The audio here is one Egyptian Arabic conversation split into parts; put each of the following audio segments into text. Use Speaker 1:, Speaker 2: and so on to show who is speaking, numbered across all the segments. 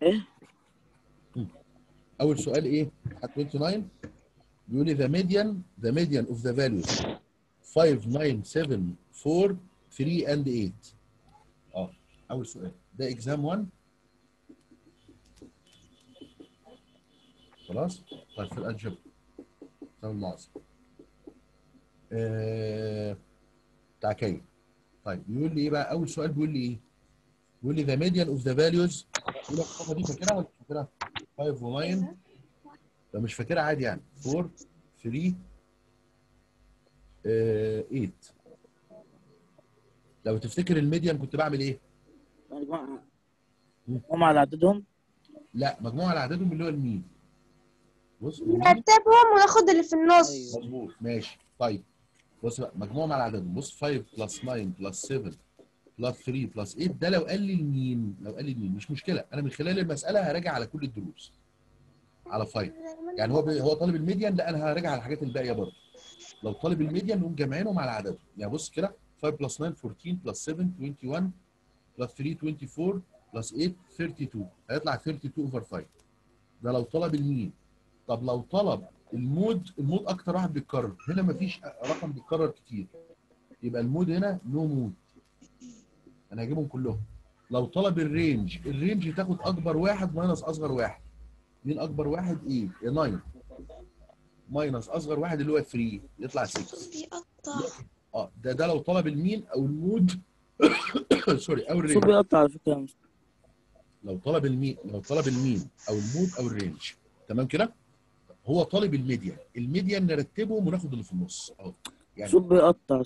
Speaker 1: ايه
Speaker 2: اول سؤال ايه 29 بيقول لي the median the median of the values 5 9 7 4 3 and 8 اه اول سؤال ده اكزام 1 خلاص طيب في الالجبر ده المعظم آه بتاع كي طيب بيقول لي ايه بقى اول سؤال بيقول لي ايه بيقول لي the median of the values بيقول لك الخطوه دي فاكرها ولا مش فاكرها 5 و9 لو مش فاكرها عادي يعني 4 3 آه 8 لو تفتكر الميديان كنت بعمل ايه؟
Speaker 1: مجموعة هم على عددهم
Speaker 2: لا مجموعه على عددهم اللي هو المين بص
Speaker 3: نرتبهم وناخد اللي في النص
Speaker 1: ايوه
Speaker 2: مظبوط ماشي طيب بص بقى مجموعه على عددهم بص 5 بلس 9 بلس 7 بلس 3 بلس 8 ده لو قال لي المين لو قال لي المين مش مشكله انا من خلال المساله هراجع على كل الدروس على 5 يعني هو بي- هو طالب الميديان لا انا هراجع على الحاجات الباقيه برضه لو طالب الميديان نقوم جامعينهم على عددهم يعني بص كده 5 بلس 9 14 بلس 7 21 بلس 3 24 بلس 8 32 هيطلع 32 اوفر 5 ده لو طلب المين طب لو طلب المود المود اكتر واحد بيتكرر هنا مفيش رقم بيتكرر كتير يبقى المود هنا نو مود انا هجيبهم كلهم لو طلب الرينج الرينج تاخد اكبر واحد ماينس اصغر واحد مين اكبر واحد ايه 9 ماينس اصغر واحد اللي هو 3 يطلع 6
Speaker 3: بيقطع
Speaker 2: اه ده ده لو طلب المين او المود سوري او
Speaker 1: شو
Speaker 2: الرينج
Speaker 1: بيقطع على فكرة يا مستر
Speaker 2: لو طلب المين لو طلب المين او المود او الرينج تمام كده هو طالب الميديان الميديان نرتبهم وناخد اللي في النص اهو يعني
Speaker 1: شو بيقطع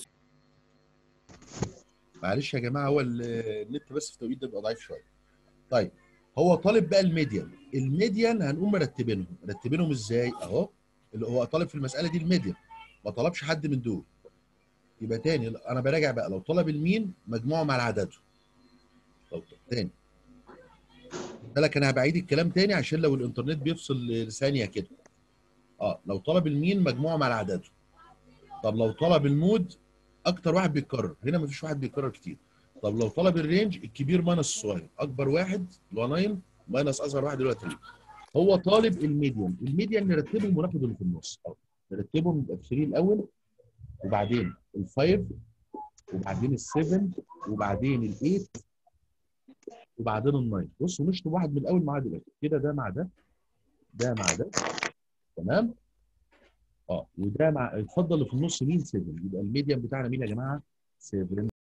Speaker 2: معلش يا جماعه هو ال- النت بس في التوقيت ده بيبقى ضعيف شويه طيب هو طالب بقى الميديان الميديان هنقوم مرتبينهم مرتبينهم ازاي اهو اللي هو طالب في المساله دي الميديان ما طلبش حد من دول يبقى تاني انا براجع بقى لو طلب المين مجموعه مع عدده لو تاني بالك انا هبعيد الكلام تاني عشان لو الانترنت بيفصل ثانيه كده اه لو طلب المين مجموعه مع عدده طب لو طلب المود اكتر واحد بيتكرر هنا مفيش واحد بيتكرر كتير طب لو طلب الرينج الكبير ماينس الصغير اكبر واحد اللي هو 9 ماينس اصغر واحد اللي هو 3 هو طالب الميديان الميديان نرتبهم وناخد اللي في النص أهو. نرتبهم يبقى 3 الاول وبعدين ال5 وبعدين ال7 وبعدين ال8 وبعدين ال9 بصوا نشطب واحد من الاول مع الاخر كده ده مع ده ده مع ده تمام اه وده مع اتفضل اللي في النص مين 7 يبقى الميديان بتاعنا مين يا جماعه 7